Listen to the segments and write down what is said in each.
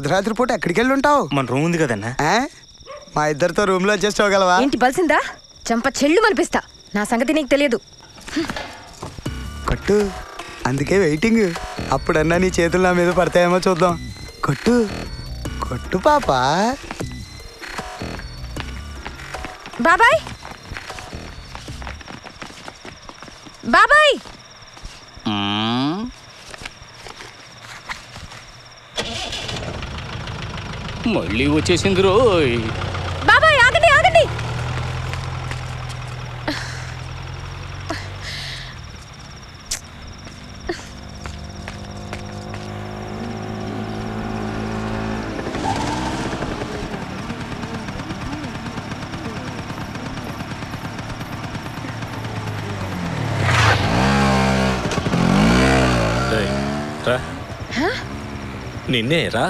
అర్ధరాత్రి పూట ఎక్కడికి వెళ్ళి ఉంటావు మన రూమ్ ఉంది కదన్నా ఆ? మా ఇద్దరితో రూమ్ లో అడ్జస్ట్ అవ్వగలవా ఏంటి బలిసిందా చంప చెల్లు అనిపిస్తా నా సంగతి నీకు తెలియదు కొట్టు అందుకే వెయిటింగ్ అప్పుడన్నా నీ చేతులు నా మీద పడతాయేమో చూద్దాం కొట్టు కొట్టు పాపా బాబాయ్ బాబాయ్ మళ్ళీ వచ్చేసింది రోయ్ బాబాయ్ ఆగండి ఆగండి ఏయ్, రా నిన్నే రా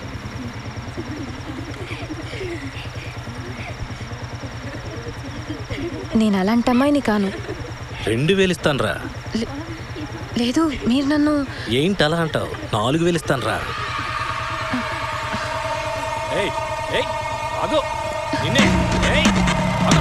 నేను అలాంటి అమ్మాయిని కాను రెండు వేలు ఇస్తాను రా లే- లేదు మీరు నన్ను ఏంటి అలా అంటావు నాలుగు వేలు ఇస్తాను రా ఏయ్ ఏయ్ ఆగు నిన్నే ఏయ్ ఆగు.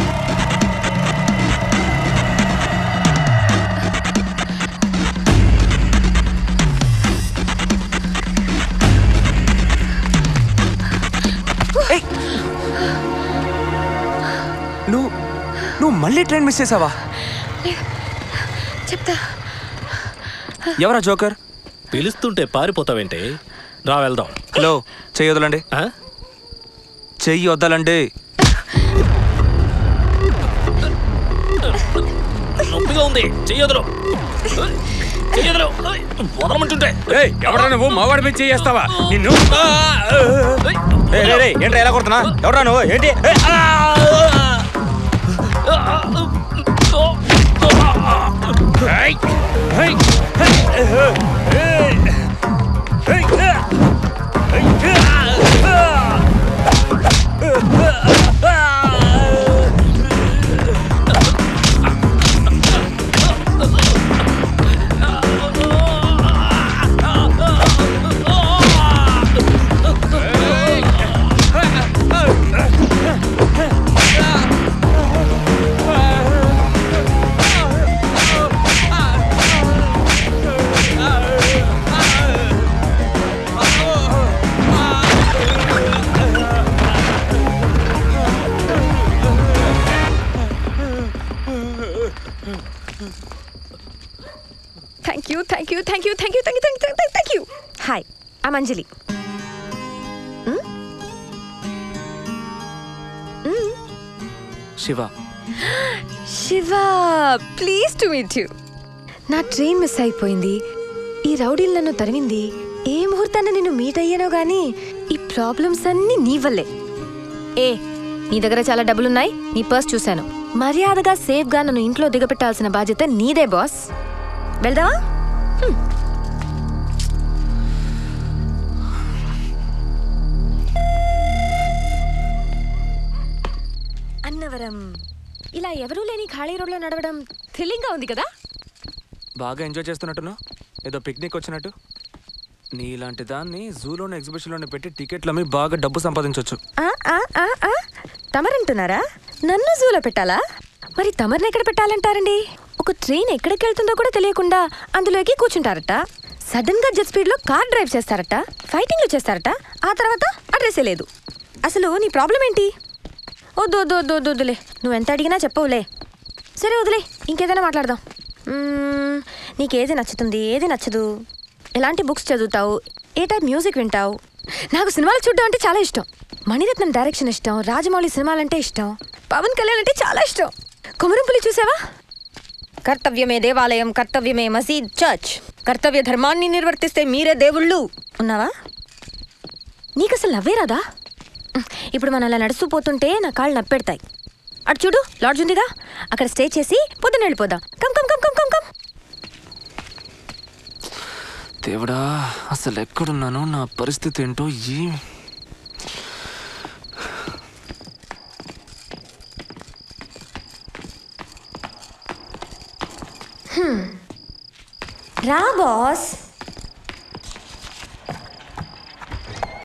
నువ్వు నువ్వు మళ్ళీ ట్రైన్ మిస్ చేసావా చెప్తా ఎవరా జోకర్ పిలుస్తుంటే పారిపోతావేంటి రా వెళ్దాం హలో చెయ్యి వదలండి ఆ? చెయ్యి వదలండి నొప్పిగా ఉంది చెయ్యదురు చెయ్యదురు వదలమంటుంటే ఎవరా నువ్వు మావాడి మీద చేస్తావా నిన్ను ఏంట్రా ఎలా కొడుతున్నా ఎవరా నువ్వు ఏంటి ఏయ్, ఆ! ఏయ్, ఏయ్, ఏయ్, ఏయ్, ఏయ్, thank you thank you thank you thank you thank you thank you thank you hi I'm Anjali Shiva Shiva please to meet you నా ట్రైన్ మిస్ అయిపోయింది ఈ రౌడీలు నన్ను తరిమింది ఏ ముహూర్తాన్ని నేను మీట్ అయ్యానో గానీ ఈ ప్రాబ్లమ్స్ అన్నీ నీ వల్లే ఏ నీ దగ్గర చాలా డబ్బులున్నాయి నీ పర్స్ చూశాను మర్యాదగా సేఫ్గా నన్ను ఇంట్లో దిగపెట్టాల్సిన బాధ్యత నీదే బాస్ వెళ్దామా హ్మ్. అన్నవరం ఇలా ఎవరూ లేని ఖాళీ రోడ్లో నడవడం థ్రిల్లింగ్గా ఉంది కదా బాగా ఎంజాయ్ చేస్తున్నట్టును ఏదో పిక్నిక్ వచ్చినట్టు నీలాంటి దాన్ని జూలోని ఎగ్జిబిషన్లోనే పెట్టి టికెట్లు అమ్మి బాగా డబ్బు సంపాదించవచ్చు ఆ, ఆ, ఆ, ఆ. తమరంటున్నారా నన్ను జూలో పెట్టాలా మరి తమరిని ఎక్కడ పెట్టాలంటారండి ఒక ట్రైన్ ఎక్కడికి వెళ్తుందో కూడా తెలియకుండా అందులోకి కూర్చుంటారట సడన్ గా జెట్ స్పీడ్ లో కార్ డ్రైవ్ చేస్తారట ఫైటింగ్లు చేస్తారట ఆ తర్వాత అడ్రస్సే లేదు అసలు నీ ప్రాబ్లం ఏంటి వద్దు వద్దు వద్దు వద్దు వద్దులే నువ్వు ఎంత అడిగినా చెప్పవులే సరే వదిలే ఇంకేదైనా మాట్లాడదాం మ్మ్, నీకేది నచ్చుతుంది ఏది నచ్చదు ఎలాంటి బుక్స్ చదువుతావు ఏ టైప్ మ్యూజిక్ వింటావు నాకు సినిమాలు చూడడం అంటే చాలా ఇష్టం మణిరత్నం డైరెక్షన్ ఇష్టం రాజమౌళి సినిమాలంటే ఇష్టం పవన్ కళ్యాణ్ అంటే చాలా ఇష్టం కొమరంపులి చూసావా కర్తవ్యమే దేవాలయం కర్తవ్యమే మసీద్ చర్చ్ కర్తవ్య ధర్మాన్ని నిర్వర్తిస్తే మీరే దేవుళ్ళు ఉన్నావా నీకు అసలు నవ్వే రాదా ఇప్పుడు మనం అలా నడుస్తూ పోతుంటే నా కాళ్ళు నప్పెడతాయి అటు చూడు లాడ్జ్ ఉందిగా అక్కడ స్టే చేసి పొద్దున్న వెళ్ళిపోదాం come come come come come come దేవుడా అసలు ఎక్కడున్నాను నా పరిస్థితి ఏంటో ఏ రా బాస్